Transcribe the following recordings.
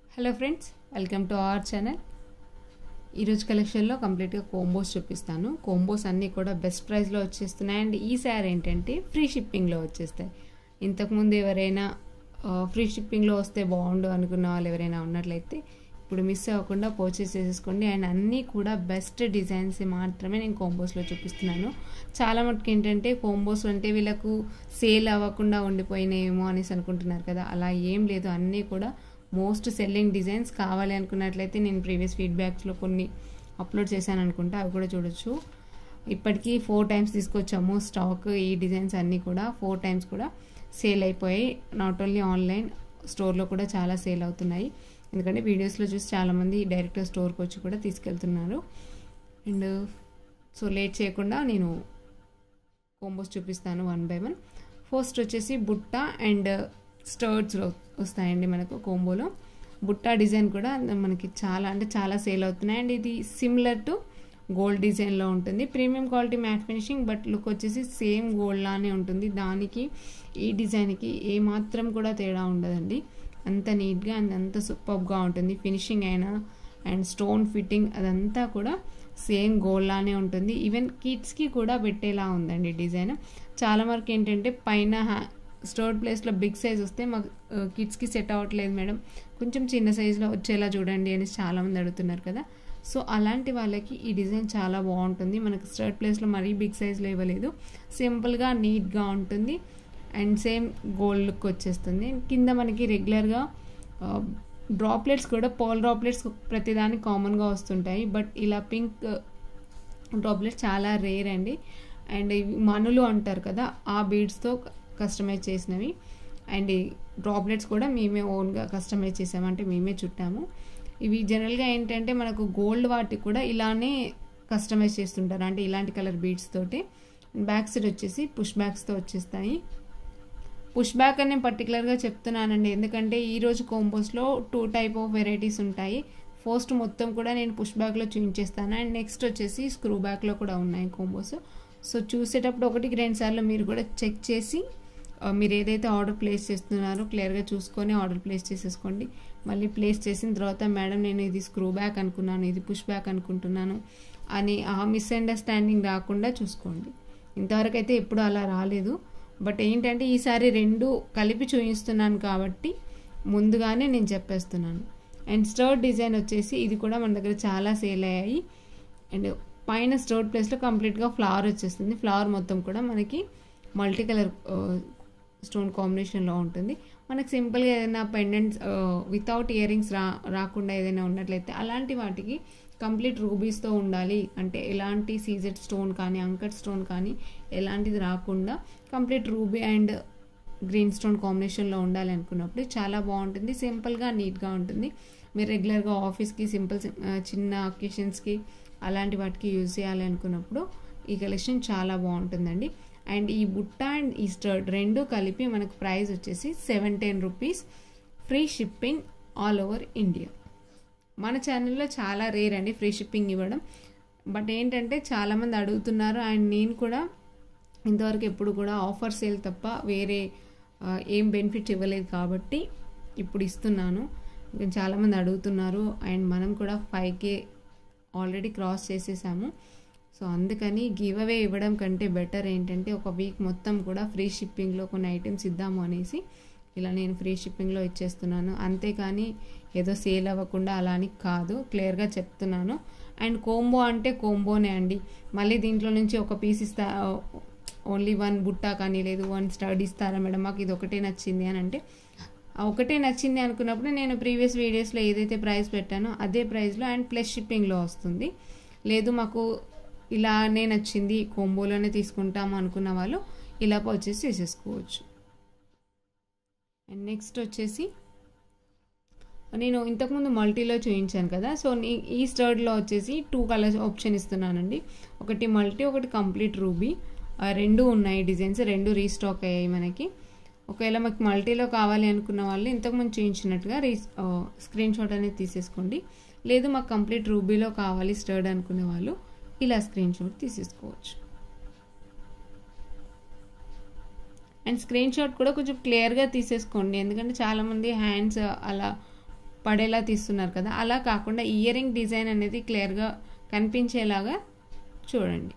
hello friends welcome to our channel ఈరోజు కలెక్షన్లో కంప్లీట్గా కోంబోస్ చూపిస్తాను కోంబోస్ అన్నీ కూడా బెస్ట్ ప్రైస్లో వచ్చేస్తున్నాయి అండ్ ఈ సారీ ఏంటంటే ఫ్రీ షిప్పింగ్లో వచ్చేస్తాయి ఇంతకుముందు ఎవరైనా ఫ్రీ షిప్పింగ్లో వస్తే బాగుండు అనుకున్న వాళ్ళు ఎవరైనా ఉన్నట్లయితే ఇప్పుడు మిస్ అవ్వకుండా పర్చేస్ చేసేసుకోండి అండ్ అన్నీ కూడా బెస్ట్ డిజైన్స్ మాత్రమే నేను కోంబోస్లో చూపిస్తున్నాను చాలా మటుకు ఏంటంటే కోంబోస్ అంటే వీళ్ళకు సేల్ అవ్వకుండా ఉండిపోయినాయేమో అనేసి అనుకుంటున్నారు కదా అలా ఏం లేదు అన్నీ కూడా మోస్ట్ సెల్లింగ్ డిజైన్స్ కావాలి అనుకున్నట్లయితే నేను ప్రీవియస్ ఫీడ్బ్యాక్స్లో కొన్ని అప్లోడ్ చేశాను అనుకుంటా అవి కూడా చూడొచ్చు ఇప్పటికీ ఫోర్ టైమ్స్ తీసుకొచ్చాము స్టాక్ ఈ డిజైన్స్ అన్నీ కూడా ఫోర్ టైమ్స్ కూడా సేల్ అయిపోయాయి నాట్ ఓన్లీ ఆన్లైన్ స్టోర్లో కూడా చాలా సేల్ అవుతున్నాయి ఎందుకంటే వీడియోస్లో చూసి చాలామంది డైరెక్ట్ స్టోర్కి వచ్చి కూడా తీసుకెళ్తున్నారు అండ్ సో లేట్ చేయకుండా నేను కోంబోస్ చూపిస్తాను వన్ బై వన్ ఫస్ట్ వచ్చేసి బుట్ట అండ్ స్టర్ట్స్లో వస్తాయండి మనకు కోంబోలో బుట్టా డిజైన్ కూడా మనకి చాలా అంటే చాలా సేల్ అవుతున్నాయి అండ్ ఇది సిమిలర్ టు గోల్డ్ డిజైన్లో ఉంటుంది premium quality matte finishing but look వచ్చేసి సేమ్ గోల్డ్ లానే ఉంటుంది దానికి ఈ డిజైన్కి ఏ మాత్రం కూడా తేడా ఉండదండి అంత నీట్గా అండ్ అంత సూపర్గా ఉంటుంది ఫినిషింగ్ అయినా అండ్ స్టోన్ ఫిట్టింగ్ అదంతా కూడా సేమ్ గోల్డ్ లానే ఉంటుంది ఈవెన్ కిడ్స్కి కూడా పెట్టేలా ఉందండి డిజైన్ చాలా వరకు ఏంటంటే పైన స్టోర్ ప్లేస్లో బిగ్ సైజ్ వస్తే మాకు కిడ్స్కి సెట్ అవ్వట్లేదు మేడం కొంచెం చిన్న సైజులో వచ్చేలా చూడండి అని చాలామంది అడుగుతున్నారు కదా సో అలాంటి వాళ్ళకి ఈ డిజైన్ చాలా బాగుంటుంది మనకు స్టర్ట్ ప్లేస్లో మరీ బిగ్ సైజ్లో ఇవ్వలేదు సింపుల్గా నీట్గా ఉంటుంది అండ్ సేమ్ గోల్డ్ లుక్ వచ్చేస్తుంది కింద మనకి రెగ్యులర్గా డ్రాప్లెట్స్ కూడా పోల్ డ్రాప్లెట్స్ ప్రతిదానికి కామన్గా వస్తుంటాయి బట్ ఇలా పింక్ డ్రాప్లెట్స్ చాలా రేర్ అండి అండ్ ఇవి మనులు అంటారు కదా ఆ బీడ్స్తో కస్టమైజ్ చేసినవి అండ్ డ్రాప్లెట్స్ కూడా మేమే ఓన్గా కస్టమైజ్ చేసామంటే మేమే చుట్టాము ఇవి జనరల్గా ఏంటంటే మనకు గోల్డ్ వాటికి కూడా ఇలానే కస్టమైజ్ చేస్తుంటారు అంటే ఇలాంటి కలర్ బీడ్స్ తోటి బ్యాక్ సైడ్ వచ్చేసి పుష్ బ్యాక్స్తో వచ్చేస్తాయి పుష్ బ్యాక్ అని నేను పర్టికులర్గా చెప్తున్నానండి ఎందుకంటే ఈరోజు కోంబోస్లో టూ టైప్ ఆఫ్ వెరైటీస్ ఉంటాయి ఫస్ట్ మొత్తం కూడా నేను పుష్ బ్యాక్లో చూపించేస్తాను అండ్ నెక్స్ట్ వచ్చేసి స్క్రూ బ్యాక్లో కూడా ఉన్నాయి కోంబోస్ సో చూసేటప్పుడు ఒకటికి రెండు సార్లు మీరు కూడా చెక్ చేసి మీరు ఏదైతే ఆర్డర్ ప్లేస్ చేస్తున్నారో క్లియర్గా చూసుకొని ఆర్డర్ ప్లేస్ చేసేసుకోండి మళ్ళీ ప్లేస్ చేసిన తర్వాత మేడం నేను ఇది స్క్రూ బ్యాక్ అనుకున్నాను ఇది పుష్ బ్యాక్ అనుకుంటున్నాను అని ఆ మిస్అండర్స్టాండింగ్ రాకుండా చూసుకోండి ఇంతవరకు అయితే ఎప్పుడు అలా రాలేదు బట్ ఏంటంటే ఈసారి రెండు కలిపి చూపిస్తున్నాను కాబట్టి ముందుగానే నేను చెప్పేస్తున్నాను అండ్ స్టర్ట్ డిజైన్ వచ్చేసి ఇది కూడా మన దగ్గర చాలా సేల్ అయ్యాయి అండ్ పైన స్టోర్ ప్లేస్లో కంప్లీట్గా ఫ్లవర్ వచ్చేస్తుంది ఫ్లవర్ మొత్తం కూడా మనకి మల్టీ కలర్ స్టోన్ కాంబినేషన్లో ఉంటుంది మనకు సింపుల్గా ఏదైనా పెండెంట్స్ వితౌట్ ఇయర్ రింగ్స్ రా రాకుండా ఏదైనా ఉన్నట్లయితే అలాంటి వాటికి కంప్లీట్ రూబీస్తో ఉండాలి అంటే ఎలాంటి సీజెడ్ స్టోన్ కానీ అంకట్ స్టోన్ కానీ ఎలాంటిది రాకుండా complete ruby and green stone కాంబినేషన్లో ఉండాలి అనుకున్నప్పుడు చాలా బాగుంటుంది సింపుల్గా నీట్గా ఉంటుంది మీరు రెగ్యులర్గా ఆఫీస్కి సింపుల్ చిన్న అకేషన్స్కి అలాంటి వాటికి యూజ్ చేయాలి అనుకున్నప్పుడు ఈ కలెక్షన్ చాలా బాగుంటుందండి అండ్ ఈ బుట్ట అండ్ ఈ స్టర్ట్ రెండు కలిపి మనకు ప్రైస్ వచ్చేసి seven ten rupees free shipping all over India మన ఛానల్లో చాలా రేర్ అండి ఫ్రీ షిప్పింగ్ ఇవ్వడం బట్ ఏంటంటే చాలామంది అడుగుతున్నారు అండ్ నేను కూడా ఇంతవరకు ఎప్పుడు కూడా ఆఫర్ సేల్ తప్ప వేరే ఏం బెనిఫిట్ ఇవ్వలేదు కాబట్టి ఇప్పుడు ఇస్తున్నాను చాలామంది అడుగుతున్నారు అండ్ మనం కూడా ఫైవ్ కే ఆల్రెడీ క్రాస్ చేసేసాము సో అందుకని గివ్ అవే ఇవ్వడం కంటే బెటర్ ఏంటంటే ఒక వీక్ మొత్తం కూడా ఫ్రీ షిప్పింగ్లో కొన్ని ఐటమ్స్ ఇద్దాము అనేసి ఇలా నేను ఫ్రీ షిప్పింగ్లో ఇచ్చేస్తున్నాను అంతేకాని ఏదో సేల్ అవ్వకుండా అలా అని కాదు క్లియర్గా చెప్తున్నాను అండ్ కోంబో అంటే కోంబోనే అండి మళ్ళీ దీంట్లో నుంచి ఒక పీస్ ఇస్తా ఓన్లీ వన్ బుట్టా కానీ లేదు వన్ స్టడ్ ఇస్తారా మేడం మాకు ఇది ఒకటే నచ్చింది అని అంటే ఒకటే నచ్చింది అనుకున్నప్పుడు నేను ప్రీవియస్ వీడియోస్లో ఏదైతే ప్రైస్ పెట్టానో అదే ప్రైస్లో అండ్ ప్లస్ షిప్పింగ్లో వస్తుంది లేదు మాకు ఇలానే నచ్చింది కోంబోలోనే తీసుకుంటాము అనుకున్న వాళ్ళు ఇలా పర్చేస్ చేసేసుకోవచ్చు అండ్ నెక్స్ట్ వచ్చేసి నేను ఇంతకుముందు మల్టీలో చూపించాను కదా సో ఈ స్టర్డ్లో వచ్చేసి టూ కలర్స్ ఆప్షన్ ఇస్తున్నానండి ఒకటి మల్టీ ఒకటి కంప్లీట్ రూబీ రెండు ఉన్నాయి డిజైన్స్ రెండు రీస్టాక్ అయ్యాయి మనకి ఒకవేళ మాకు మల్టీలో కావాలి అనుకున్న వాళ్ళు ఇంతకుముందు చూపించినట్టుగా రీ స్క్రీన్ షాట్ అనేది తీసేసుకోండి లేదు మాకు కంప్లీట్ రూబీలో కావాలి స్టర్డ్ అనుకునే వాళ్ళు ఇలా స్క్రీన్ షాట్ తీసేసుకోవచ్చు అండ్ స్క్రీన్ షాట్ కూడా కొంచెం క్లియర్గా తీసేసుకోండి ఎందుకంటే చాలామంది హ్యాండ్స్ అలా పడేలా తీస్తున్నారు కదా అలా కాకుండా ఇయర్ రింగ్ డిజైన్ అనేది క్లియర్గా కనిపించేలాగా చూడండి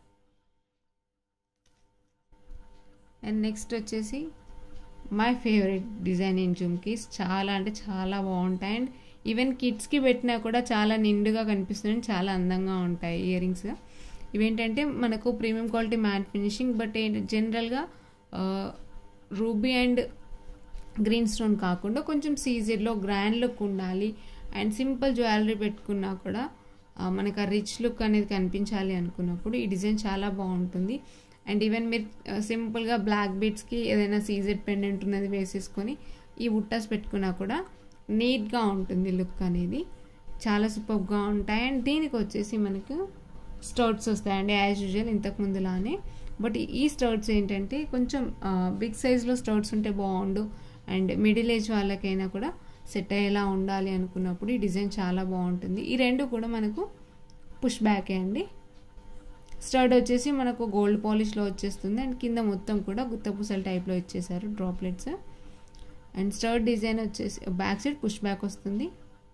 అండ్ నెక్స్ట్ వచ్చేసి మై ఫేవరెట్ డిజైన్ ఇన్ జుమ్కీస్ చాలా అంటే చాలా బాగుంటాయి అండ్ ఈవెన్ కిడ్స్కి పెట్టినా కూడా చాలా నిండుగా కనిపిస్తుంది చాలా అందంగా ఉంటాయి ఇయర్ రింగ్స్ ఇవేంటంటే మనకు premium quality matte finishing but ఏంటి జనరల్గా రూబీ అండ్ గ్రీన్ స్టోన్ కాకుండా కొంచెం సీజెడ్లో గ్రాండ్ లుక్ ఉండాలి అండ్ సింపుల్ జ్యువెలరీ పెట్టుకున్నా కూడా మనకు ఆ రిచ్ లుక్ అనేది కనిపించాలి అనుకున్నప్పుడు ఈ డిజైన్ చాలా బాగుంటుంది అండ్ ఈవెన్ మీరు సింపుల్గా బ్లాక్ బీడ్స్కి ఏదైనా సీజెడ్ పెండెంట్ ఉన్నది వేసేసుకొని ఈ బుట్టాస్ పెట్టుకున్నా కూడా నీట్గా ఉంటుంది లుక్ అనేది చాలా సూపర్గా ఉంటాయి అండ్ దీనికి వచ్చేసి మనకు స్టర్ట్స్ వస్తాయండి యాజ్ యూజువల్ ఇంతకు ముందులానే బట్ ఈ స్టర్ట్స్ ఏంటంటే కొంచెం బిగ్ సైజ్లో స్టర్ట్స్ ఉంటే బాగుండు అండ్ మిడిల్ ఏజ్ వాళ్ళకైనా కూడా సెట్ అయ్యేలా ఉండాలి అనుకున్నప్పుడు ఈ డిజైన్ చాలా బాగుంటుంది ఈ రెండు కూడా మనకు పుష్ బ్యాకే అండి స్టర్డ్ వచ్చేసి మనకు గోల్డ్ పాలిష్లో వచ్చేస్తుంది అండ్ కింద మొత్తం కూడా గుత్తపూసల టైప్లో ఇచ్చేసారు డ్రాప్లెట్స్ అండ్ స్టర్డ్ డిజైన్ వచ్చేసి బ్యాక్ సైడ్ పుష్ బ్యాక్ వస్తుంది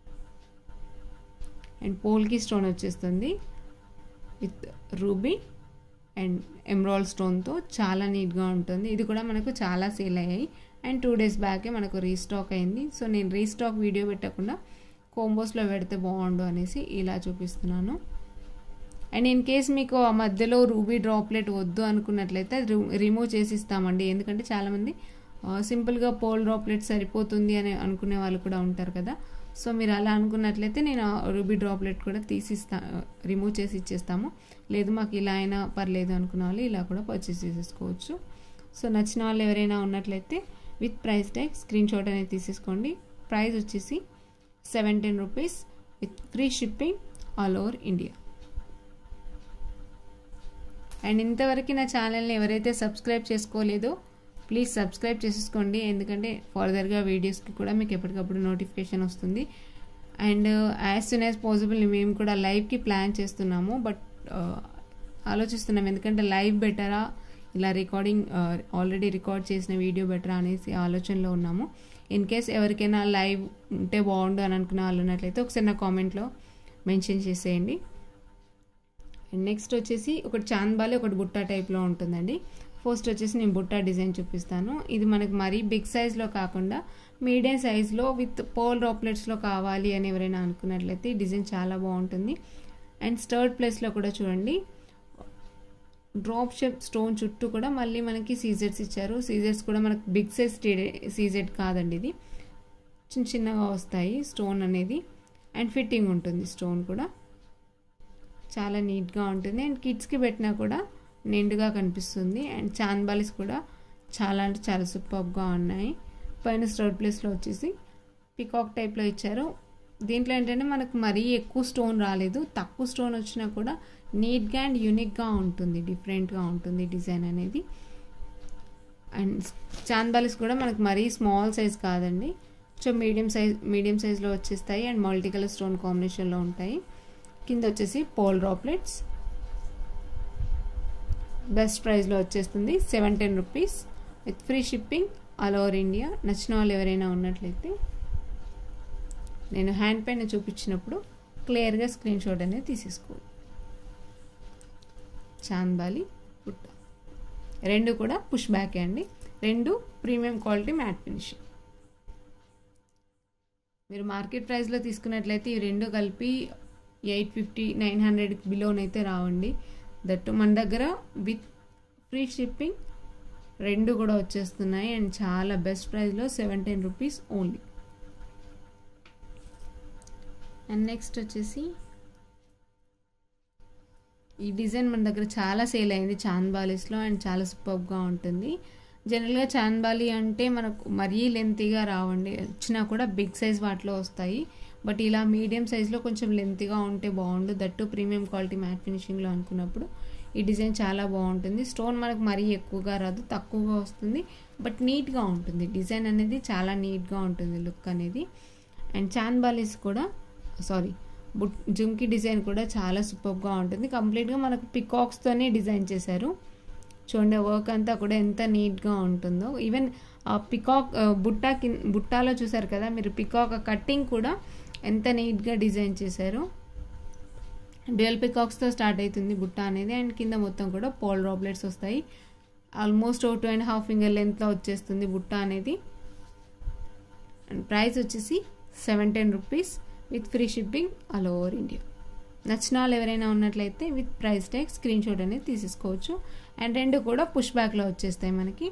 అండ్ పోల్కి స్టోన్ వచ్చేస్తుంది విత్ రూబీ అండ్ ఎమ్రాల్ స్టోన్తో చాలా నీట్గా ఉంటుంది ఇది కూడా మనకు చాలా సేల్ అయ్యాయి అండ్ టూ డేస్ బ్యాకే మనకు రీస్టాక్ అయింది సో నేను రీస్టాక్ వీడియో పెట్టకుండా కోంబోస్లో పెడితే బాగుండు అనేసి ఇలా చూపిస్తున్నాను అండ్ ఇన్ కేస్ మీకు ఆ మధ్యలో రూబీ డ్రాప్లెట్ వద్దు అనుకున్నట్లయితే అది రిమూవ్ చేసి ఇస్తామండి ఎందుకంటే చాలామంది సింపుల్గా పోల్ డ్రాప్లెట్ సరిపోతుంది అని అనుకునే వాళ్ళు కూడా ఉంటారు కదా సో మీరు అలా అనుకున్నట్లయితే నేను రూబీ డ్రాప్లెట్ కూడా తీసిస్తా రిమూవ్ చేసి ఇచ్చేస్తాము లేదు మాకు ఇలా అయినా పర్లేదు అనుకున్న వాళ్ళు ఇలా కూడా పర్చేస్ చేసేసుకోవచ్చు సో నచ్చిన వాళ్ళు ఎవరైనా ఉన్నట్లయితే with price tag screen shot అనేది తీసేసుకోండి ప్రైస్ వచ్చేసి seventeen rupees with free shipping all over India and ఇంతవరకు నా ఛానల్ని ఎవరైతే సబ్స్క్రైబ్ చేసుకోలేదో ప్లీజ్ సబ్స్క్రైబ్ చేసేసుకోండి ఎందుకంటే ఫర్దర్గా వీడియోస్కి కూడా మీకు ఎప్పటికప్పుడు నోటిఫికేషన్ వస్తుంది and as soon as possible మేము కూడా లైవ్కి ప్లాన్ చేస్తున్నాము బట్ ఆలోచిస్తున్నాం ఎందుకంటే లైవ్ బెటరా ఇలా రికార్డింగ్ ఆల్రెడీ రికార్డ్ చేసిన వీడియో బెటరా అనేసి ఆలోచనలో ఉన్నాము ఇన్ కేస్ ఎవరికైనా లైవ్ ఉంటే బాగుండు అని అనుకున్న వాళ్ళు ఉన్నట్లయితే ఒకసారి నా కామెంట్లో మెన్షన్ చేసేయండి అండ్ నెక్స్ట్ వచ్చేసి ఒకటి చాంద్బాలి ఒకటి బుట్టా టైప్లో ఉంటుందండి ఫస్ట్ వచ్చేసి నేను బుట్టా డిజైన్ చూపిస్తాను ఇది మనకి మరీ బిగ్ సైజ్లో కాకుండా మీడియం సైజ్లో విత్ పోల్ డ్రాప్లెట్స్లో కావాలి అని ఎవరైనా అనుకున్నట్లయితే ఈ డిజైన్ చాలా బాగుంటుంది అండ్ స్టర్డ్ ప్లేస్లో కూడా చూడండి డ్రాప్ షేప్ స్టోన్ చుట్టూ కూడా మళ్ళీ మనకి సీజెడ్స్ ఇచ్చారు సీజెడ్స్ కూడా మనకి బిగ్ సైజ్ సీజెడ్ కాదండి ఇది చిన్న చిన్నగా వస్తాయి స్టోన్ అనేది అండ్ ఫిట్టింగ్ ఉంటుంది స్టోన్ కూడా చాలా నీట్గా ఉంటుంది అండ్ కిడ్స్కి పెట్టినా కూడా నిండుగా కనిపిస్తుంది అండ్ చాంద్బాలిస్ కూడా చాలా అంటే చాలా సూపర్గా ఉన్నాయి పైన స్టర్డ్ ప్లేస్లో వచ్చేసి పికాక్ టైప్లో ఇచ్చారు దీంట్లో ఏంటంటే మనకు మరీ ఎక్కువ స్టోన్ రాలేదు తక్కువ స్టోన్ వచ్చినా కూడా నీట్గా అండ్ యూనిక్గా ఉంటుంది డిఫరెంట్గా ఉంటుంది డిజైన్ అనేది అండ్ చాంద్బాలిస్ కూడా మనకు మరీ స్మాల్ సైజ్ కాదండి సో మీడియం సైజ్ మీడియం సైజ్లో వచ్చేస్తాయి అండ్ మల్టీ కలర్ స్టోన్ కాంబినేషన్లో ఉంటాయి కింద వచ్చేసి పోల్ డ్రాప్లెట్స్ బెస్ట్ ప్రైస్లో వచ్చేస్తుంది seventeen rupees with free shipping all over India నచ్చిన వాళ్ళు ఎవరైనా ఉన్నట్లయితే నేను హ్యాండ్ పైన చూపించినప్పుడు క్లియర్గా స్క్రీన్ షాట్ అనేది తీసేసుకోవాలి చాందాలి పుట్ట రెండు కూడా పుష్ బ్యాకే అండి రెండు ప్రీమియం క్వాలిటీ మ్యాట్ ఫినిషింగ్ మీరు మార్కెట్ ప్రైస్లో తీసుకున్నట్లయితే ఈ రెండు కలిపి ఎయిట్ ఫిఫ్టీ నైన్ హండ్రెడ్ బిలోనైతే రావండి దట్టు మన దగ్గర విత్ ఫ్రీ షిప్పింగ్ రెండు కూడా వచ్చేస్తున్నాయి అండ్ చాలా బెస్ట్ ప్రైస్లో seventeen rupees only and next వచ్చేసి ఈ డిజైన్ మన దగ్గర చాలా సేల్ అయింది చాంద్బాలీస్లో అండ్ చాలా సూపర్గా ఉంటుంది జనరల్గా చాంద్బాలి అంటే మనకు మరీ లెంతీగా రావండి వచ్చినా కూడా బిగ్ సైజ్ వాటిలో వస్తాయి బట్ ఇలా మీడియం సైజ్లో కొంచెం లెంతీగా ఉంటే బాగుండు దట్టు ప్రీమియం క్వాలిటీ మ్యాట్ ఫినిషింగ్లో అనుకున్నప్పుడు ఈ డిజైన్ చాలా బాగుంటుంది స్టోన్ మనకు మరీ ఎక్కువగా రాదు తక్కువగా వస్తుంది బట్ నీట్గా ఉంటుంది డిజైన్ అనేది చాలా నీట్గా ఉంటుంది లుక్ అనేది అండ్ చాన్బాలీస్ కూడా సారీ బుట్ జుమ్కి డిజైన్ కూడా చాలా సూపర్గా ఉంటుంది కంప్లీట్గా మనకు పికాక్స్తోనే డిజైన్ చేశారు చూడండి వర్క్ అంతా కూడా ఎంత నీట్గా ఉంటుందో ఈవెన్ ఆ పికాక్ బుట్టా కింద బుట్టాలో చూసారు కదా మీరు పికాక్ కట్టింగ్ కూడా ఎంత నీట్గా డిజైన్ చేశారు డ్యూయల్ పికాక్స్తో స్టార్ట్ అవుతుంది బుట్ట అనేది అండ్ కింద మొత్తం కూడా పోల్ డ్రాప్లెట్స్ వస్తాయి ఆల్మోస్ట్ ఓ టూ అండ్ హాఫ్ ఫింగర్ లెంత్లో వచ్చేస్తుంది బుట్ట అనేది అండ్ ప్రైస్ వచ్చేసి seven ten rupees with free shipping all over India నచ్చిన వాళ్ళు ఎవరైనా ఉన్నట్లయితే with price tag screen shot అనేది తీసేసుకోవచ్చు అండ్ రెండు కూడా పుష్ బ్యాక్లో వచ్చేస్తాయి మనకి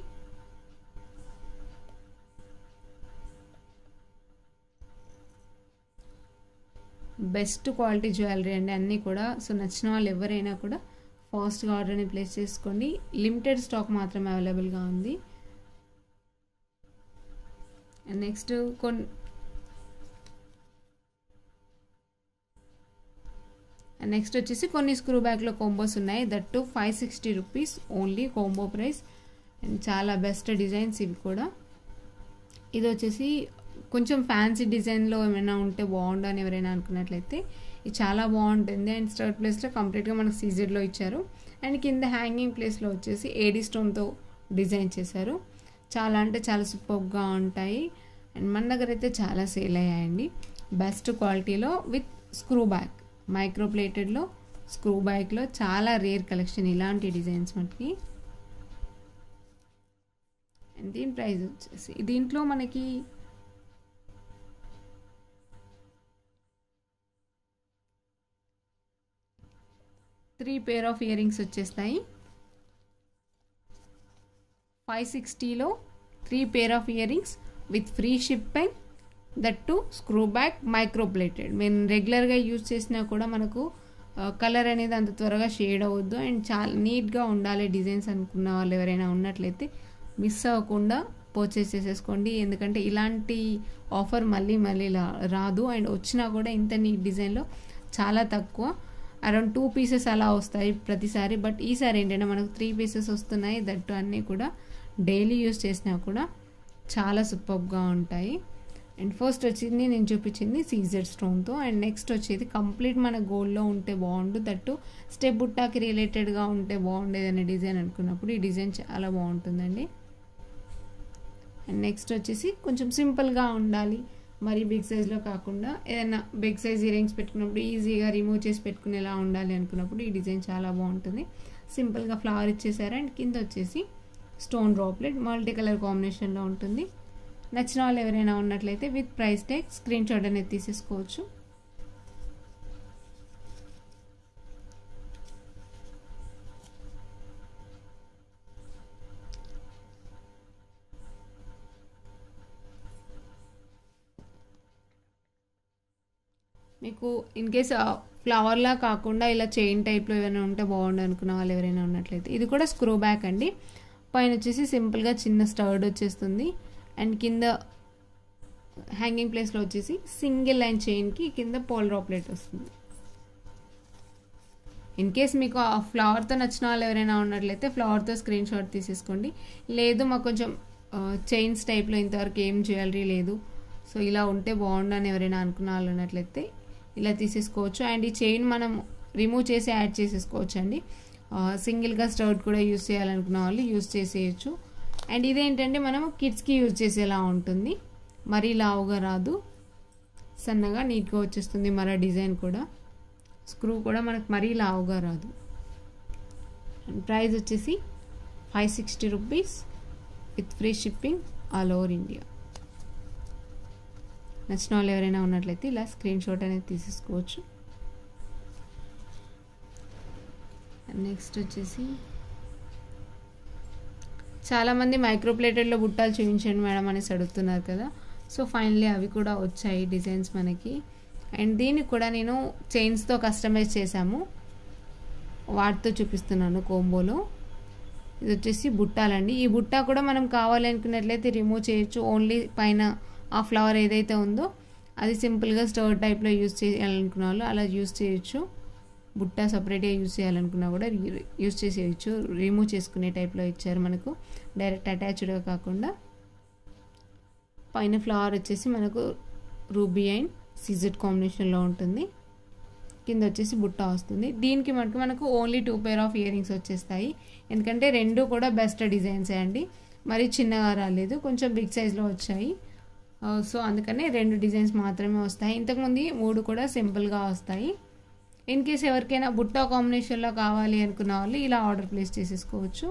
బెస్ట్ క్వాలిటీ జ్యువెలరీ అండి అన్నీ కూడా సో నచ్చిన వాళ్ళు ఎవరైనా కూడా ఫాస్ట్గా ఆర్డర్ని ప్లేస్ చేసుకోండి లిమిటెడ్ స్టాక్ మాత్రమే అవైలబుల్గా ఉంది నెక్స్ట్ కొన్ని నెక్స్ట్ వచ్చేసి కొన్ని స్క్రూ బ్యాగ్లో కోంబోస్ ఉన్నాయి that too five sixty rupees only combo price and చాలా బెస్ట్ డిజైన్స్ ఇవి కూడా ఇది వచ్చేసి కొంచెం ఫ్యాన్సీ డిజైన్లో ఏమైనా ఉంటే బాగుండు అని ఎవరైనా అనుకున్నట్లయితే ఇది చాలా బాగుంటుంది అండ్ స్టర్ట్ ప్లేస్లో కంప్లీట్గా మనకు సీజెడ్లో ఇచ్చారు అండ్ కింద హ్యాంగింగ్ ప్లేస్లో వచ్చేసి ఏడీ స్టోన్తో డిజైన్ చేశారు చాలా అంటే చాలా సూపర్గా ఉంటాయి అండ్ మన దగ్గర అయితే చాలా సేల్ అయ్యాయండి బెస్ట్ క్వాలిటీలో విత్ స్క్రూ బ్యాగ్ మైక్రో ప్లేటెడ్లో స్క్రూ బ్యాగ్లో చాలా రేర్ కలెక్షన్ ఇలాంటి డిజైన్స్ మనకి అండ్ దీని ప్రైస్ వచ్చేసి దీంట్లో మనకి three pair of earrings వచ్చేస్తాయి ఫైవ్ సిక్స్టీలో three pair of earrings with free shipping that too screw back micro plated మేము రెగ్యులర్గా యూజ్ చేసినా కూడా మనకు కలర్ అనేది అంత త్వరగా షేడ్ అవ్వద్దు అండ్ చాలా నీట్గా ఉండాలి డిజైన్స్ అనుకున్న వాళ్ళు ఎవరైనా ఉన్నట్లయితే మిస్ అవ్వకుండా పర్చేస్ చేసేసుకోండి ఎందుకంటే ఇలాంటి ఆఫర్ మళ్ళీ మళ్ళీ రాదు అండ్ వచ్చినా కూడా ఇంత నీట్ డిజైన్లో చాలా తక్కువ అరౌండ్ టూ పీసెస్ అలా వస్తాయి ప్రతిసారి బట్ ఈసారి ఏంటంటే మనకు త్రీ పీసెస్ వస్తున్నాయి దట్టు అన్నీ కూడా డైలీ యూస్ చేసినా కూడా చాలా సూపర్గా ఉంటాయి అండ్ ఫస్ట్ వచ్చింది నేను చూపించింది సీజెడ్ స్టోన్తో అండ్ నెక్స్ట్ వచ్చేది కంప్లీట్ మన గోల్డ్లో ఉంటే బాగుండు దట్టు స్టెప్ బుట్టాకి రిలేటెడ్గా ఉంటే బాగుండేది అనే డిజైన్ అనుకున్నప్పుడు ఈ డిజైన్ చాలా బాగుంటుందండి అండ్ నెక్స్ట్ వచ్చేసి కొంచెం సింపుల్గా ఉండాలి మరి బిగ్ సైజ్లో కాకుండా ఏదైనా బిగ్ సైజ్ ఇయరింగ్స్ పెట్టుకున్నప్పుడు ఈజీగా రిమూవ్ చేసి పెట్టుకునేలా ఉండాలి అనుకున్నప్పుడు ఈ డిజైన్ చాలా బాగుంటుంది సింపుల్గా ఫ్లవర్ ఇచ్చేసారు అండ్ కింద వచ్చేసి స్టోన్ డ్రాప్లెట్ మల్టీ కలర్ కాంబినేషన్లో ఉంటుంది నచ్చిన వాళ్ళు ఎవరైనా ఉన్నట్లయితే with price tag screen shot అనేది తీసేసుకోవచ్చు మీకు ఇన్ కేస్ ఫ్లవర్లా కాకుండా ఇలా చైన్ టైప్లో ఏమైనా ఉంటే బాగుండు అనుకున్న వాళ్ళు ఎవరైనా ఉన్నట్లయితే ఇది కూడా స్క్రూ బ్యాక్ అండి పైన వచ్చేసి సింపుల్గా చిన్న స్టర్డ్ వచ్చేస్తుంది అండ్ కింద హ్యాంగింగ్ ప్లేస్లో వచ్చేసి సింగిల్ లైన్ చైన్కి కింద పోల్ డ్రాప్లెట్ వస్తుంది ఇన్ కేస్ మీకు ఆ ఫ్లవర్తో నచ్చిన వాళ్ళు ఎవరైనా ఉన్నట్లయితే ఫ్లవర్తో స్క్రీన్ షాట్ తీసేసుకోండి లేదు మాకు కొంచెం చైన్స్ టైప్లో ఇంతవరకు ఏం జ్యువెలరీ లేదు సో ఇలా ఉంటే బాగుండు అని ఎవరైనా అనుకున్న వాళ్ళు ఉన్నట్లయితే ఇలా తీసేసుకోవచ్చు అండ్ ఈ చైన్ మనం రిమూవ్ చేసి యాడ్ చేసేసుకోవచ్చు అండి సింగిల్గా స్టర్ట్ కూడా యూస్ చేయాలనుకున్న వాళ్ళు యూస్ చేసేయచ్చు అండ్ ఇదేంటంటే మనం కిడ్స్కి యూజ్ చేసేలా ఉంటుంది మరీ లావుగా రాదు సన్నగా నీట్గా వచ్చేస్తుంది మరో డిజైన్ కూడా స్క్రూ కూడా మనకు మరీ లావుగా రాదు అండ్ ప్రైస్ వచ్చేసి five sixty rupees with free shipping all over India నచ్చిన వాళ్ళు ఎవరైనా ఉన్నట్లయితే ఇలా స్క్రీన్ షాట్ అనేది తీసేసుకోవచ్చు నెక్స్ట్ వచ్చేసి చాలామంది మైక్రో ప్లేటెడ్లో బుట్టాలు చూపించండి మేడం అనేసి అడుగుతున్నారు కదా సో ఫైనలీ అవి కూడా వచ్చాయి డిజైన్స్ మనకి అండ్ దీనికి కూడా నేను చైన్స్తో కస్టమైజ్ చేశాము వాటితో చూపిస్తున్నాను కోంబోలో ఇది వచ్చేసి బుట్టాలండి ఈ బుట్ట కూడా మనం కావాలి అనుకున్నట్లయితే రిమూవ్ చేయొచ్చు ఓన్లీ పైన ఆ ఫ్లవర్ ఏదైతే ఉందో అది సింపుల్గా స్టవ్ టైప్లో యూస్ చేయాలనుకున్న వాళ్ళు అలా యూస్ చేయొచ్చు బుట్ట సపరేట్గా యూస్ చేయాలనుకున్నా కూడా యూస్ చేసేయచ్చు రిమూవ్ చేసుకునే టైప్లో ఇచ్చారు మనకు డైరెక్ట్ అటాచ్డ్గా కాకుండా పైన ఫ్లవర్ వచ్చేసి మనకు రూబీ అండ్ సిజెడ్ కాంబినేషన్లో ఉంటుంది కింద వచ్చేసి బుట్ట వస్తుంది దీనికి మటుకు మనకు only two pair of earrings వచ్చేస్తాయి ఎందుకంటే రెండు కూడా బెస్ట్ డిజైన్సే అండి మరీ చిన్నగా రాలేదు కొంచెం బిగ్ సైజ్లో వచ్చాయి సో అందుకనే రెండు డిజైన్స్ మాత్రమే వస్తాయి ఇంతకుముందు మూడు కూడా సింపుల్గా వస్తాయి ఇన్ కేస్ ఎవరికైనా బుట్ట కాంబినేషన్లో కావాలి అనుకున్న వాళ్ళు ఇలా ఆర్డర్ ప్లేస్ చేసేసుకోవచ్చు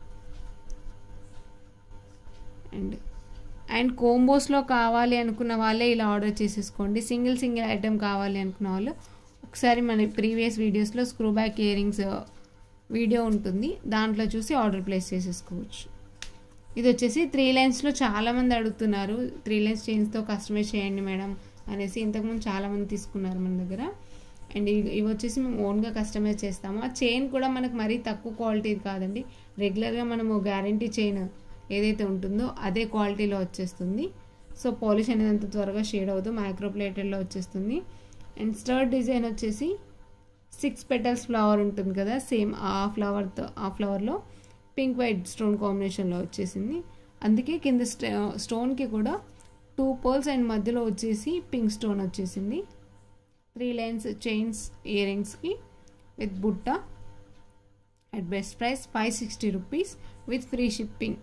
అండ్ అండ్ కోంబోస్లో కావాలి అనుకున్న వాళ్ళే ఇలా ఆర్డర్ చేసేసుకోండి సింగిల్ సింగిల్ ఐటెం కావాలి అనుకున్న వాళ్ళు ఒకసారి మన ప్రీవియస్ వీడియోస్లో స్క్రూ బ్యాక్ ఇయరింగ్స్ వీడియో ఉంటుంది దాంట్లో చూసి ఆర్డర్ ప్లేస్ చేసేసుకోవచ్చు ఇది వచ్చేసి త్రీ లైన్స్లో చాలామంది అడుగుతున్నారు త్రీ లైన్స్ చైన్స్తో కస్టమైజ్ చేయండి మేడం అనేసి ఇంతకుముందు చాలామంది తీసుకున్నారు మన దగ్గర అండ్ ఇవి వచ్చేసి మేము ఓన్గా కస్టమైజ్ చేస్తాము ఆ చైన్ కూడా మనకు మరీ తక్కువ క్వాలిటీది కాదండి రెగ్యులర్గా మనము గ్యారంటీ చైన్ ఏదైతే ఉంటుందో అదే క్వాలిటీలో వచ్చేస్తుంది సో పాలిష్ అనేది అంత త్వరగా షేడ్ అవ్వదు మైక్రో ప్లేటెడ్లో వచ్చేస్తుంది అండ్ స్టర్ట్ డిజైన్ వచ్చేసి సిక్స్ పెటల్స్ ఫ్లవర్ ఉంటుంది కదా సేమ్ ఆ ఫ్లవర్తో ఆ ఫ్లవర్లో పింక్ వైట్ స్టోన్ కాంబినేషన్లో వచ్చేసింది అందుకే కింద స్టోన్కి కూడా టూ పర్ల్స్ అండ్ మధ్యలో వచ్చేసి పింక్ స్టోన్ వచ్చేసింది త్రీ లైన్స్ చైన్స్ ఇయర్ రింగ్స్కి విత్ బుట్ట at best price five sixty rupees with free shipping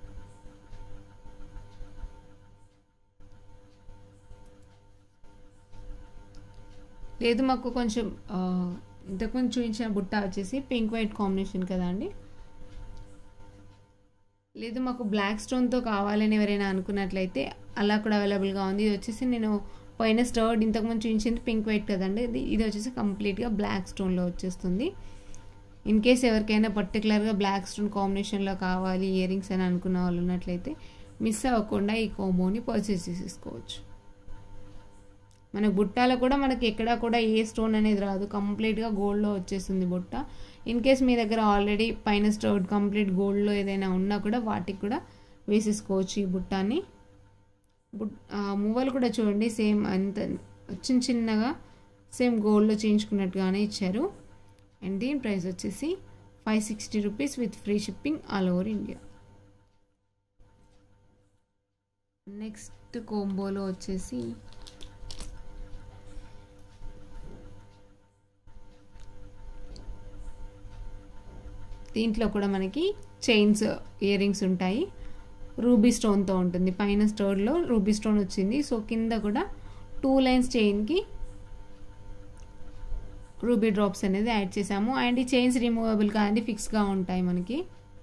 లేదు మాకు కొంచెం ఇంతకుముందు చూపించిన బుట్ట వచ్చేసి పింక్ వైట్ కాంబినేషన్ కదా అండి లేదు మాకు బ్లాక్ స్టోన్తో కావాలని ఎవరైనా అనుకున్నట్లయితే అలా కూడా అవైలబుల్గా ఉంది ఇది వచ్చేసి నేను పైన స్టర్డ్ ఇంతకుముందు చూపించింది పింక్ వైట్ కదండి ఇది ఇది వచ్చేసి కంప్లీట్గా బ్లాక్ స్టోన్లో వచ్చేస్తుంది ఇన్ కేస్ ఎవరికైనా పర్టికులర్గా బ్లాక్ స్టోన్ కాంబినేషన్లో కావాలి ఇయర్ రింగ్స్ అని అనుకున్న వాళ్ళు ఉన్నట్లయితే మిస్ అవ్వకుండా ఈ కోంబోని పర్చేస్ చేసేసుకోవచ్చు మన బుట్టాలో కూడా మనకి ఎక్కడ కూడా ఏ స్టోన్ అనేది రాదు కంప్లీట్గా గోల్డ్లో వచ్చేస్తుంది బుట్ట ఇన్ కేస్ మీ దగ్గర ఆల్రెడీ పైన స్టోన్ కంప్లీట్ గోల్డ్లో ఏదైనా ఉన్నా కూడా వాటికి కూడా వేసేసుకోవచ్చు ఈ బుట్టాని బుట్ మువ్వలు కూడా చూడండి సేమ్ అంత చిన్న చిన్నగా సేమ్ గోల్డ్లో చేయించుకున్నట్టుగానే ఇచ్చారు అండ్ దీని ప్రైస్ వచ్చేసి five sixty rupees with free shipping all over India next కోంబోలో వచ్చేసి దీంట్లో కూడా మనకి చైన్స్ ఇయర్ రింగ్స్ ఉంటాయి రూబీ స్టోన్తో ఉంటుంది పైన స్టోన్లో రూబీ స్టోన్ వచ్చింది సో కింద కూడా టూ లైన్స్ చైన్కి రూబీ డ్రాప్స్ అనేది యాడ్ చేసాము అండ్ ఈ చైన్స్ రిమూవబుల్ కాదండి ఫిక్స్గా ఉంటాయి మనకి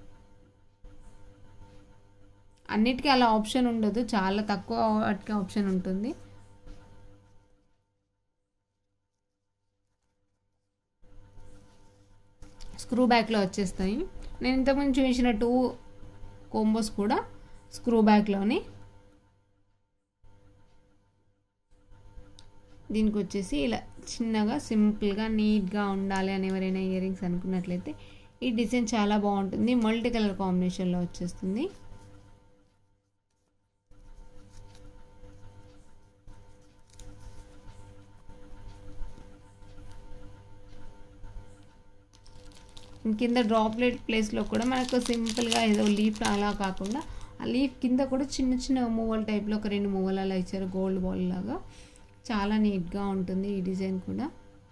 అన్నిటికీ అలా ఆప్షన్ ఉండదు చాలా తక్కువ వాటికి ఆప్షన్ ఉంటుంది స్క్రూ బ్యాక్లో వచ్చేస్తాయి నేను ఇంతకుముందు చూపించిన టూ కోంబోస్ కూడా స్క్రూ బ్యాక్లోనే దీనికి వచ్చేసి ఇలా చిన్నగా సింపుల్గా నీట్గా ఉండాలి అని ఎవరైనా ఇయర్ రింగ్స్ అనుకున్నట్లయితే ఈ డిజైన్ చాలా బాగుంటుంది మల్టీ కలర్ కాంబినేషన్లో వచ్చేస్తుంది కింద డ్రాప్లెట్ ప్లేస్లో కూడా మనకు సింపుల్గా ఏదో లీఫ్ అలా కాకుండా ఆ లీఫ్ కింద కూడా చిన్న చిన్న మూవల్ టైప్లో ఒక రెండు మూవలు అలా ఇచ్చారు గోల్డ్ బాల్ లాగా చాలా నీట్గా ఉంటుంది ఈ డిజైన్ కూడా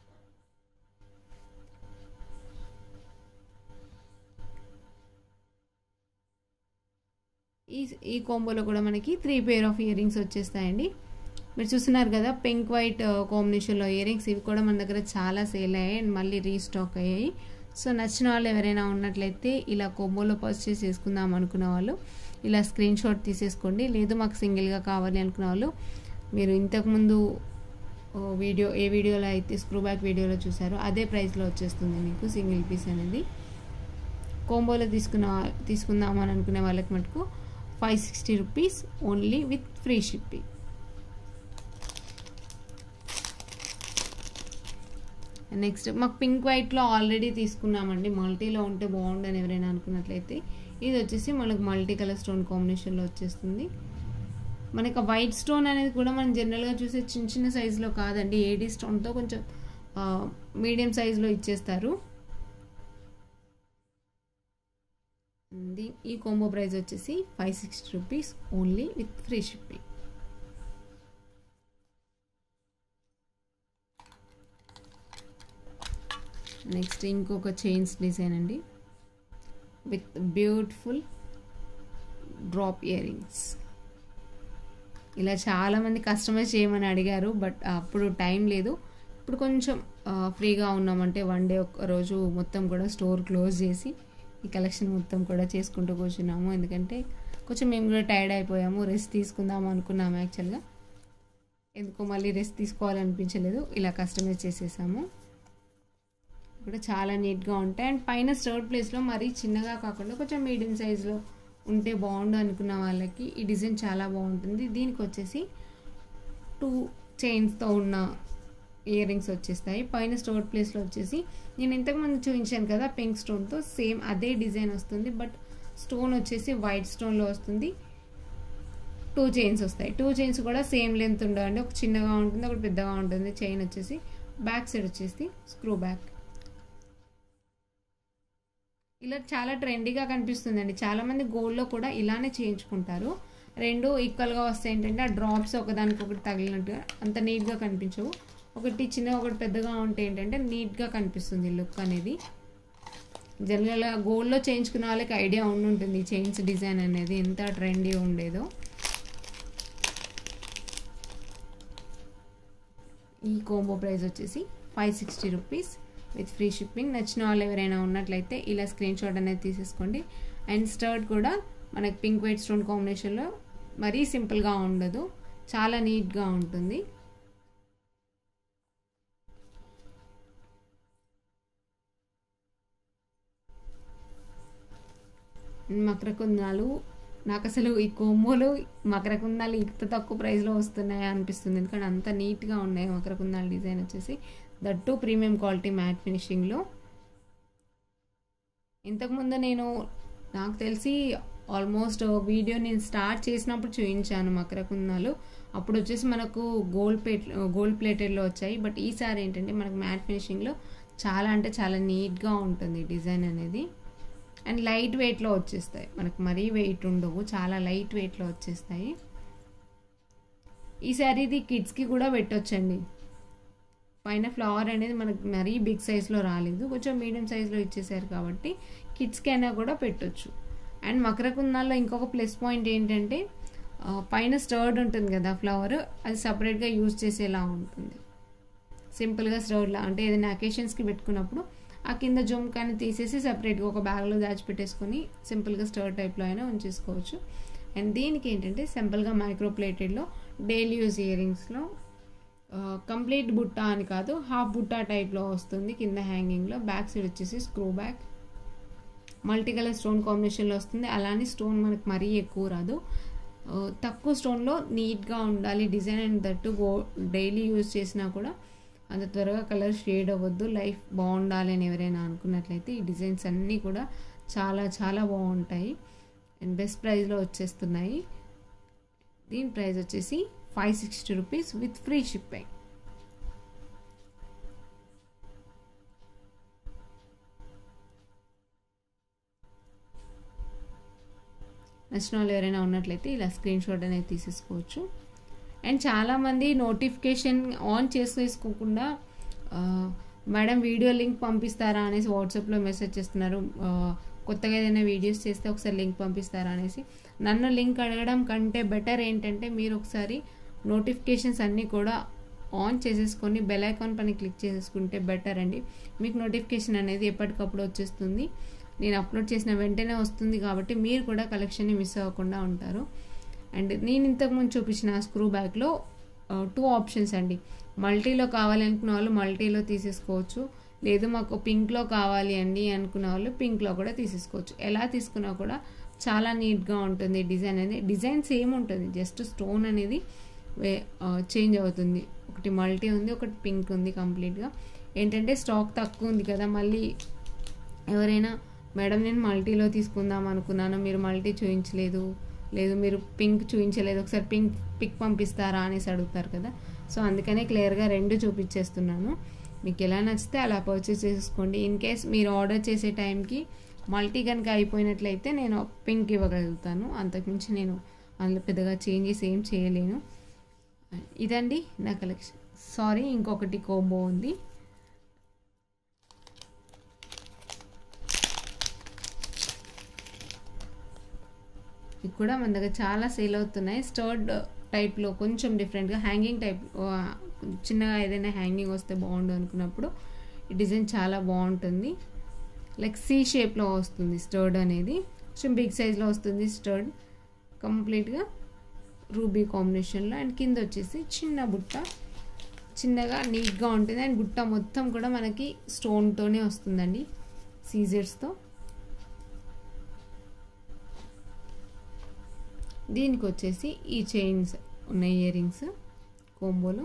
ఈ ఈ కాంబోలో కూడా మనకి three pair of earrings వచ్చేస్తాయండి మీరు చూస్తున్నారు కదా పింక్ వైట్ కాంబినేషన్లో ఇయర్ రింగ్స్ ఇవి కూడా మన దగ్గర చాలా సేల్ అయ్యాయి అండ్ మళ్ళీ రీస్టాక్ అయ్యాయి సో నచ్చిన వాళ్ళు ఎవరైనా ఉన్నట్లయితే ఇలా కొమ్మోలో పర్చేస్ చేసుకుందాం అనుకున్న వాళ్ళు ఇలా స్క్రీన్ షాట్ తీసేసుకోండి లేదు మాకు సింగిల్గా కావాలి అనుకున్న వాళ్ళు మీరు ఇంతకుముందు వీడియో ఏ వీడియోలో అయితే స్క్రూ బ్యాక్ వీడియోలో చూసారో అదే ప్రైస్లో వచ్చేస్తుంది మీకు సింగిల్ పీస్ అనేది కోంబోలో తీసుకున్న తీసుకుందామని అనుకునే వాళ్ళకి మటుకు five sixty rupees only with free shipping next మాకు పింక్ వైట్లో ఆల్రెడీ తీసుకున్నామండి మల్టీలో ఉంటే బాగుండని ఎవరైనా అనుకున్నట్లయితే ఇది వచ్చేసి మనకు మల్టీ కలర్ స్టోన్ కాంబినేషన్లో వచ్చేస్తుంది మనకి వైట్ స్టోన్ అనేది కూడా మనం జనరల్గా చూసే చిన్న చిన్న సైజులో కాదండి ఏడీ స్టోన్తో కొంచెం మీడియం సైజులో ఇచ్చేస్తారు ఈ కోంబో ప్రైస్ వచ్చేసి five sixty rupees only with free shipping next ఇంకొక చైన్స్ డిజైన్ అండి with beautiful drop earrings ఇలా చాలామంది కస్టమైజ్ చేయమని అడిగారు బట్ అప్పుడు టైం లేదు ఇప్పుడు కొంచెం ఫ్రీగా ఉన్నామంటే వన్ డే ఒక రోజు మొత్తం కూడా స్టోర్ క్లోజ్ చేసి ఈ కలెక్షన్ మొత్తం కూడా చేసుకుంటూ కూర్చున్నాము ఎందుకంటే కొంచెం మేము కూడా టైర్డ్ అయిపోయాము రెస్ట్ తీసుకుందాం అనుకున్నాము యాక్చువల్గా ఎందుకో మళ్ళీ రెస్ట్ తీసుకోవాలనిపించలేదు ఇలా కస్టమైజ్ చేసేసాము కూడా చాలా నీట్గా ఉంటాయి అండ్ పైన స్టర్డ్ ప్లేస్లో మరీ చిన్నగా కాకుండా కొంచెం మీడియం సైజులో ఉంటే బాగుండు అనుకున్న వాళ్ళకి ఈ డిజైన్ చాలా బాగుంటుంది దీనికి వచ్చేసి టూ చైన్స్తో ఉన్న ఇయర్ రింగ్స్ వచ్చేస్తాయి పైన స్టోర్ ప్లేస్లో వచ్చేసి నేను ఇంతకుముందు చూపించాను కదా పింక్ స్టోన్తో సేమ్ అదే డిజైన్ వస్తుంది బట్ స్టోన్ వచ్చేసి వైట్ స్టోన్లో వస్తుంది టూ చైన్స్ వస్తాయి టూ చైన్స్ కూడా సేమ్ లెంత్ ఉండవండి ఒక చిన్నగా ఉంటుంది ఒకటి పెద్దగా ఉంటుంది చైన్ వచ్చేసి బ్యాక్ సైడ్ వచ్చేసి స్క్రూ బ్యాక్ ఇలా చాలా ట్రెండీగా కనిపిస్తుందండి చాలామంది గోల్డ్లో కూడా ఇలానే చేయించుకుంటారు రెండు ఈక్వల్గా వస్తాయి ఏంటంటే ఆ డ్రాప్స్ ఒకదానికొకటి తగిలినట్టుగా అంత నీట్గా కనిపించవు ఒకటి చిన్న ఒకటి పెద్దగా ఉంటే ఏంటంటే నీట్గా కనిపిస్తుంది లుక్ అనేది జనరల్గా గోల్డ్లో చేయించుకున్న వాళ్ళకి ఐడియా ఉండి ఉంటుంది చైన్స్ డిజైన్ అనేది ఎంత ట్రెండీ ఉండేదో ఈ కోంబో ప్రైస్ వచ్చేసి five sixty rupees with free shipping నచ్చిన వాళ్ళు ఎవరైనా ఉన్నట్లయితే ఇలా స్క్రీన్ షాట్ అనేది తీసేసుకోండి అండ్ స్టర్ట్ కూడా మనకి పింక్ వైట్ స్టోన్ కాంబినేషన్లో మరీ సింపుల్గా ఉండదు చాలా నీట్గా ఉంటుంది మకర కుందాలు నాకు అసలు ఈ కొమ్ములు మకర కుందాలు ఇంత తక్కువ ప్రైస్లో వస్తున్నాయా అనిపిస్తుంది ఎందుకంటే అంత నీట్గా ఉన్నాయి మకర కుందాల డిజైన్ వచ్చేసి దట్టు ప్రీమియం క్వాలిటీ మ్యాట్ ఫినిషింగ్లో ఇంతకుముందు నేను నాకు తెలిసి ఆల్మోస్ట్ వీడియో నేను స్టార్ట్ చేసినప్పుడు చూపించాను మకర కుందాలు అప్పుడు వచ్చేసి మనకు గోల్డ్ ప్లేట్ గోల్డ్ ప్లేటెడ్లో వచ్చాయి బట్ ఈసారి ఏంటంటే మనకు మ్యాట్ ఫినిషింగ్లో చాలా అంటే చాలా నీట్గా ఉంటుంది డిజైన్ అనేది అండ్ లైట్ వెయిట్లో వచ్చేస్తాయి మనకు మరీ వెయిట్ ఉండవు చాలా లైట్ వెయిట్లో వచ్చేస్తాయి ఈ శారీది కిడ్స్కి కూడా పెట్టొచ్చండి పైన ఫ్లవర్ అనేది మనకు మరీ బిగ్ సైజ్లో రాలేదు కొంచెం మీడియం సైజ్లో ఇచ్చేసారు కాబట్టి కిడ్స్కి అయినా కూడా పెట్టొచ్చు అండ్ మకర కుందాల్లో ఇంకొక ప్లస్ పాయింట్ ఏంటంటే పైన స్టర్డ్ ఉంటుంది కదా ఫ్లవర్ అది సపరేట్గా యూజ్ చేసేలా ఉంటుంది సింపుల్గా స్టర్డ్లా అంటే ఏదైనా అకేషన్స్కి పెట్టుకున్నప్పుడు ఆ కింద జుమ్కాని తీసేసి సపరేట్గా ఒక బ్యాగ్లో దాచిపెట్టేసుకొని సింపుల్గా స్టర్ట్ టైప్లో అయినా ఉంచేసుకోవచ్చు అండ్ దీనికి ఏంటంటే సింపుల్గా మైక్రో ప్లేటెడ్లో డైలీ యూజ్ ఇయర్ రింగ్స్లో కంప్లీట్ బుట్ట అని కాదు హాఫ్ బుట్ట టైప్లో వస్తుంది కింద హ్యాంగింగ్లో బ్యాక్ సైడ్ వచ్చేసి screw back multi colour stone కాంబినేషన్లో వస్తుంది అలానే స్టోన్ మనకు మరీ ఎక్కువ రాదు తక్కువ స్టోన్లో నీట్గా ఉండాలి డిజైన్ అండ్ దట్టు గో డైలీ యూజ్ చేసినా కూడా అంత త్వరగా కలర్ షేడ్ అవ్వద్దు లైఫ్ బాగుండాలి అని ఎవరైనా అనుకున్నట్లయితే ఈ డిజైన్స్ అన్నీ కూడా చాలా చాలా బాగుంటాయి అండ్ బెస్ట్ ప్రైస్లో వచ్చేస్తున్నాయి దీని ప్రైస్ వచ్చేసి five sixty rupees with free shipping నచ్చిన వాళ్ళు ఎవరైనా ఉన్నట్లయితే ఇలా స్క్రీన్ షాట్ అనేది తీసేసుకోవచ్చు అండ్ చాలామంది నోటిఫికేషన్ ఆన్ చేసుకోకుండా మేడం వీడియో లింక్ పంపిస్తారా అనేసి వాట్సాప్లో మెసేజ్ చేస్తున్నారు కొత్తగా ఏదైనా వీడియోస్ చేస్తే ఒకసారి లింక్ పంపిస్తారా అనేసి నన్ను లింక్ అడగడం కంటే బెటర్ ఏంటంటే మీరు ఒకసారి నోటిఫికేషన్స్ అన్నీ కూడా ఆన్ చేసేసుకొని బెల్ ఐకాన్ పని క్లిక్ చేసేసుకుంటే బెటర్ అండి మీకు నోటిఫికేషన్ అనేది ఎప్పటికప్పుడు వచ్చేస్తుంది నేను అప్లోడ్ చేసిన వెంటనే వస్తుంది కాబట్టి మీరు కూడా కలెక్షన్ని మిస్ అవ్వకుండా ఉంటారు అండ్ నేను ఇంతకుముందు చూపించిన స్క్రూ బ్యాగ్లో టూ ఆప్షన్స్ అండి మల్టీలో కావాలి అనుకున్న వాళ్ళు మల్టీలో తీసేసుకోవచ్చు లేదు మాకు పింక్లో కావాలి అండి అనుకున్న వాళ్ళు పింక్లో కూడా తీసేసుకోవచ్చు ఎలా తీసుకున్నా కూడా చాలా నీట్గా ఉంటుంది డిజైన్ అనేది డిజైన్ సేమ్ ఉంటుంది జస్ట్ స్టోన్ అనేది చేంజ్ అవుతుంది ఒకటి మల్టీ ఉంది ఒకటి పింక్ ఉంది కంప్లీట్గా ఏంటంటే స్టాక్ తక్కువ ఉంది కదా మళ్ళీ ఎవరైనా మేడం నేను మల్టీలో తీసుకుందాం అనుకున్నాను మీరు మల్టీ చూపించలేదు లేదు మీరు పింక్ చూపించలేదు ఒకసారి పింక్ పిక్ పంపిస్తారా అనేసి అడుగుతారు కదా సో అందుకనే క్లియర్గా రెండు చూపించేస్తున్నాను మీకు ఎలా నచ్చితే అలా పర్చేస్ చేసుకోండి ఇన్ కేస్ మీరు ఆర్డర్ చేసే టైంకి మల్టీ కనుక అయిపోయినట్లయితే నేను పింక్ ఇవ్వగలుగుతాను అంతకుమించి నేను అందులో పెద్దగా చేంజెస్ ఏం చేయలేను ఇదండి నా కలెక్షన్ సారీ ఇంకొకటి కోంబో ఉంది ఇది కూడా మన దగ్గర చాలా సేల్ అవుతున్నాయి స్టర్డ్ టైప్లో కొంచెం డిఫరెంట్గా హ్యాంగింగ్ టైప్ చిన్నగా ఏదైనా హ్యాంగింగ్ వస్తే బాగుండు అనుకున్నప్పుడు ఈ డిజైన్ చాలా బాగుంటుంది లైక్ సి షేప్లో వస్తుంది స్టర్డ్ అనేది కొంచెం బిగ్ సైజ్లో వస్తుంది స్టర్డ్ కంప్లీట్గా రూబీ కాంబినేషన్లో అండ్ కింద వచ్చేసి చిన్న బుట్ట చిన్నగా నీట్గా ఉంటుంది అండ్ బుట్ట మొత్తం కూడా మనకి స్టోన్తోనే వస్తుందండి సీజర్స్తో దీనికి వచ్చేసి ఈ చైన్స్ ఉన్నాయి ఇయర్ రింగ్స్ కోంబోలో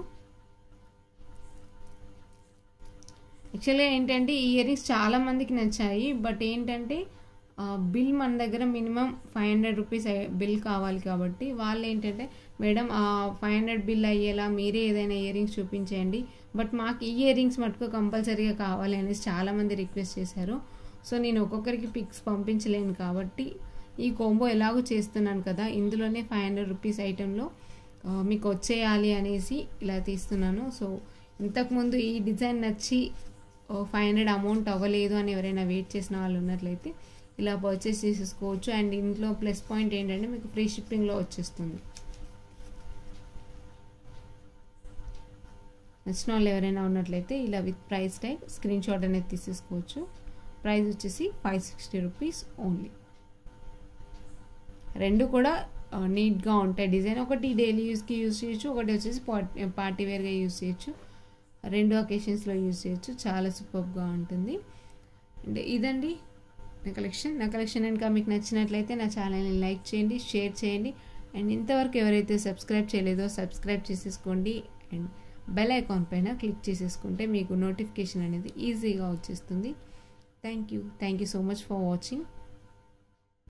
యాక్చువల్గా ఏంటంటే ఈ ఇయర్ రింగ్స్ చాలా మందికి నచ్చాయి బట్ ఏంటంటే బిల్ మన దగ్గర minimum five hundred rupees bill కావాలి కాబట్టి వాళ్ళు ఏంటంటే మేడం ఫైవ్ హండ్రెడ్ బిల్ అయ్యేలా మీరే ఏదైనా ఇయర్ రింగ్స్ చూపించండి బట్ మాకు ఈ ఇయర్ రింగ్స్ మటుకు కంపల్సరీగా కావాలి అనేసి చాలామంది రిక్వెస్ట్ చేశారు సో నేను ఒక్కొక్కరికి పిక్స్ పంపించలేను కాబట్టి ఈ కోంబో ఎలాగో చేస్తున్నాను కదా ఇందులోనే ఫైవ్ హండ్రెడ్ రూపీస్ ఐటెంలో మీకు వచ్చేయాలి అనేసి ఇలా తీస్తున్నాను సో ఇంతకుముందు ఈ డిజైన్ నచ్చి ఫైవ్ హండ్రెడ్ అమౌంట్ అవ్వలేదు అని ఎవరైనా వెయిట్ చేసిన వాళ్ళు ఉన్నట్లయితే ఇలా పర్చేస్ చేసేసుకోవచ్చు అండ్ ఇంట్లో ప్లస్ పాయింట్ ఏంటంటే మీకు ఫ్రీ షిప్పింగ్లో వచ్చేస్తుంది నచ్చిన వాళ్ళు ఎవరైనా ఉన్నట్లయితే ఇలా with price tag screen shot అనేది తీసేసుకోవచ్చు ప్రైస్ వచ్చేసి ఫైవ్ సిక్స్టీ రూపీస్ ఓన్లీ రెండు కూడా నీట్గా ఉంటాయి డిజైన్ ఒకటి డైలీ యూస్కి యూస్ చేయొచ్చు ఒకటి వచ్చేసి పార్టీ వేర్గా యూస్ చేయొచ్చు రెండు ఒకేషన్స్లో యూస్ చేయొచ్చు చాలా సూపర్గా ఉంటుంది అండ్ ఇదండి నా కలెక్షన్ నా కలెక్షన్ కనుక మీకు నచ్చినట్లయితే నా ఛానల్ని లైక్ చేయండి షేర్ చేయండి అండ్ ఇంతవరకు ఎవరైతే సబ్స్క్రైబ్ చేయలేదో సబ్స్క్రైబ్ చేసేసుకోండి అండ్ బెల్ ఐకాన్ పైన క్లిక్ చేసేసుకుంటే మీకు నోటిఫికేషన్ అనేది ఈజీగా వచ్చేస్తుంది thank you thank you so much for watching